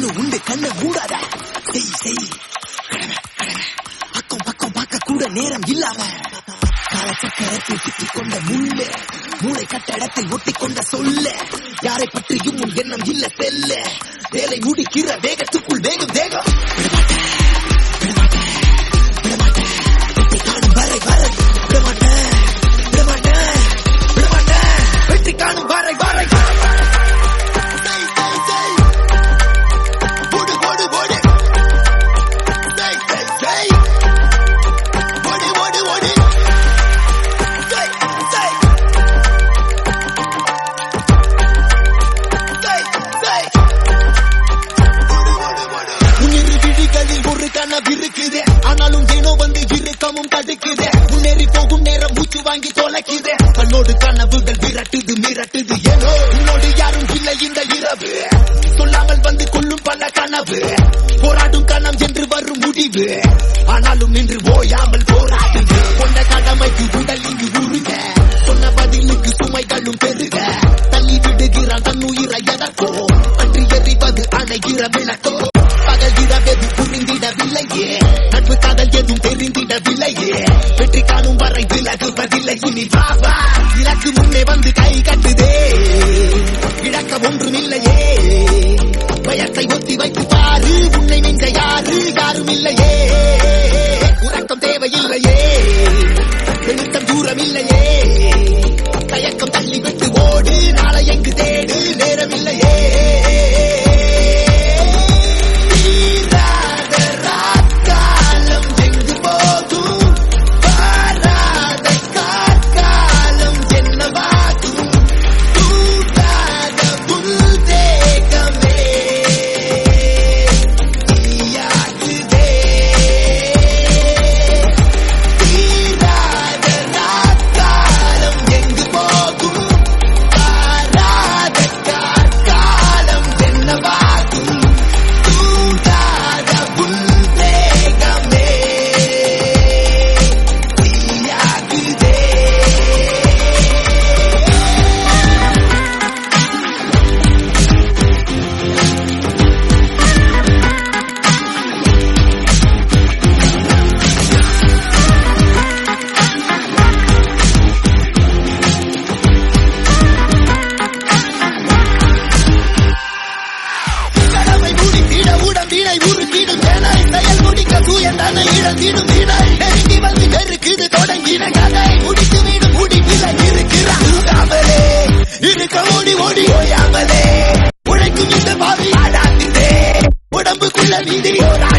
ஒண்ணு உண்டு கண்ணை மூடாத செய் செய் கடமை கடமை அக்கம் பக்கம் பார்க்க கூட நேரம் இல்லாம காலச்சக்கரத்தில் சிக்கிக் கொண்ட முள்ளு மூளை கட்டடத்தில் ஒட்டி கொண்ட சொல்ல யாரை பற்றியும் உன் எண்ணம் இல்ல செல்ல வேலை முடிக்கிற வேகத்துக்குள் வேகம் வேகம் விடமாட்டேன், விடமாட்டேன், விடமாட்டேன். வெற்றி காணும் வரை வரை விடமாட்டேன் விடமாட்டேன் விடமாட்டேன் வெற்றி காணும் வரை வரை செய், செய், செய். ஓடு, ஓடு, ஓடு. செய், செய், செய். ஓடு, ஓடு, ஓடு. செய், செய். செய், செய். ஓடு, ஓடு, ஓடு. உன்னிரு விழிகளில் ஒரு கனவு இருக்குது ஆனாலும் ஏனோ வந்து இறுக்கமும் தடுக்குது முன்னேறி போகும் நேரம் மூச்சு வாங்கி தொலைக்குது கண்ணோடு கனவுகள் விரட்டுது மிரட்டுது ஏனோ உன்னோடு யாரும் இல்லை இந்த இரவு சொல்லாமல் வந்து கொள்ளும் பல கனவு போராடும் கணம் என்று வரும் முடிவு ஆனாலும் நின்று ஓயாமல் போராடுது கொண்ட கடமைக்கு உடல் இங்கு உருக சொன்ன பதிலுக்கு சுமைகளும் பெருக தள்ளி விடுகிறான் தன்னுயிரை எதற்கோ அன்று எறிவது அணைகிற விளக்கோ பகல் இரவெது புரிந்திடவில்லையே நட்பு காதல் எதுவும் தெரிந்திடவில்லையே வெற்றி காணும் வரை விலகுவதில்லை இனி வா வா இலக்கு முன்னே வந்து கை கட்டுதே இழக்க ஒன்றும் இல்லையே பயத்தை ஒத்தி வைத்து பாரு உன்னை நெஞ்ச யாரு யாரும் இல்லையே உறக்கம் தேவையில்லையே எழுத்தம் தூரம் இல்லையே தயக்கம் தள்ளி விட்டு ஓடு நாளை எங்கு தேடு நேரமில்லையே தீராத ராக்காலம் எங்கு போகும் வாராத காற்காலம் என்னவாகும் தூண்டாத புல் தேகமே தீயாகுதே தீராத ராக்காலம் எங்கு போகும் வாராத காற்காலம் என்னவாகும் தூண்டாத புல் தேகமே தீயாகுதே கடமை முடித்திட உடம்பினை உருக்கிடும் வேலை செயல் முடிக்க தூயந்தனை இழந்திடும் வினை நெருங்கி வந்து நெருக்குது தொடங்கின கதை முடித்து விடும் முடிவில் இருக்கிறான் தூங்காமலே இருக்க ஓடி ஓடி ஓயாமலே உழைக்கும் இந்த பாவி ஆடாக்குதே உடம்புக்குள்ள நீதி ஓடாய்